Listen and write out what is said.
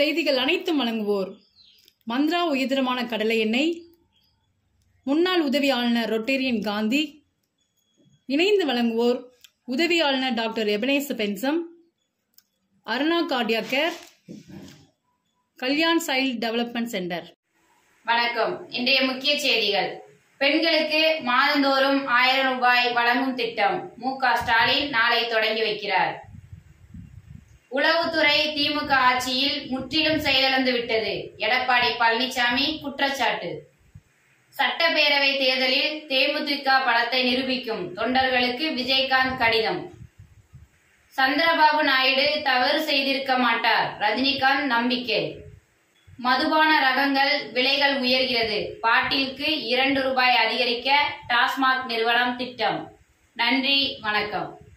செய்திகள் அனைத்தும் வழங்குவோர் மந்த்ரா உயர்தரமான கடலை எண்ணெய் முன்னாள் உதவி ஆளுநர் ரொட்டேரியன் காந்தி இணைந்து வழங்குவோர் உதவி ஆளுநர் doctor Ebenezer Bensam Aruna cardia care Kalyan child development centre வணக்கம் இன்றைய முக்கிய செய்திகள் பெண்களுக்கு மாதந்தோறும் ஆயிரம் ரூபாய் வழங்கும் திட்டம் மு க ஸ்டாலின் நாளை தொடங்கி வைக்கிறார் உளவுத்துறை திமுக ஆட்சியில் முற்றிலும் செயலிழந்து விட்டது எடப்பாடி பழனிசாமி குற்றச்சாட்டு சட்டப்பேரவை தேர்தலில் தேமுதிக பலத்தை நிரூபிக்கும் தொண்டர்களுக்கு விஜயகாந்த் கடிதம் சந்திரபாபு நாயுடு தவறு செய்திருக்க மாட்டார் ரஜினிகாந்த் நம்பிக்கை மதுபான ரகங்கள் விலைகள் உயர்கிறது பாட்டிலுக்கு இரண்டு ரூபாய் அதிகரிக்க டாஸ்மாக் நிறுவனம் திட்டம் நன்றி வணக்கம்